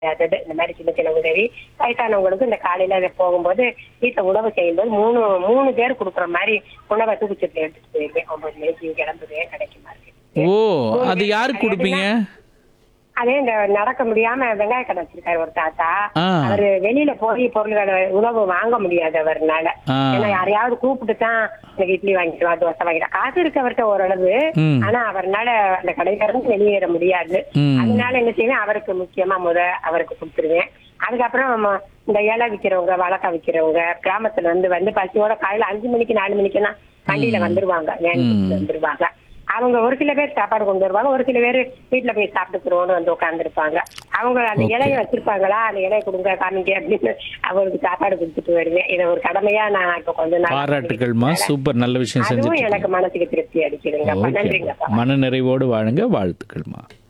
அதாவது இந்த மாதிரி சின்ன சின்ன உதவி வயசானவங்களுக்கு இந்த காலையில இதை போகும்போது வீட்டுல உணவு செய்யும்போது மூணு மூணு பேர் கொடுக்குற மாதிரி உணவை தூக்கிச்சத்து எடுத்துட்டு போயிருவேன் ஒன்பது மணிக்கு கிளம்புவேன் கிடைக்குமா இருக்கு ஓ அது யாருக்கு கொடுப்பீங்க அதே இந்த நடக்க முடியாம வெங்காய கடை வச்சிருக்காரு ஒரு தாத்தா ஆ. அவரு வெளியில போய் பொருள்களை உணவு வாங்க முடியாது அவர்னால ஆ. ஏன்னா யாரையாவது கூப்பிட்டு தான் எனக்கு இட்லி வாங்கிக்கலாம் தோசை வாங்கிக்கலாம் காசு இருக்கு அவர்கிட்ட ஓரளவு ம். ஆனா அவர்னால அந்த கடையில இருந்து வெளியேற முடியாது ம். அதனால என்ன செய்வேன் அவருக்கு முக்கியமா முத அவருக்கு கொடுத்துருவேன் அதுக்கப்புறம் நம்ம இந்த இலை விக்கிறவங்க வழக்கா விக்கிறவங்க கிராமத்துல இருந்து வந்து பசியோட காலையில அஞ்சு மணிக்கு நாலு மணிக்குன்னா வண்டியில வந்துருவாங்க வேன் பிடிச்சு வந்துருவாங்க அவங்க ஒரு சில பேர் சாப்பாடு கொண்டு வருவாங்க ஒரு சில பேர் வீட்டுல போய் சாப்பிட்டுக்கிறோம்னு வந்து உட்காந்துருப்பாங்க அவங்க அந்த இலையை வச்சிருப்பாங்களா அந்த இலையை கொடுங்க காமிங்க அப்படின்னு அவருக்கு சாப்பாடு கொடுத்துட்டு வருவேன் இதை ஒரு கடமையா நான் இப்ப கொஞ்ச நாள் பாராட்டுகள்மா சூப்பர் நல்ல விஷயம் அதுவும் செஞ்சுட்டு எனக்கு மனசுக்கு திருப்தி அடிக்குதுங்கப்பா ஓகே நன்றிங்கப்பா மன நிறைவோடு வாழுங்க வாழ்த்துக்கள்மா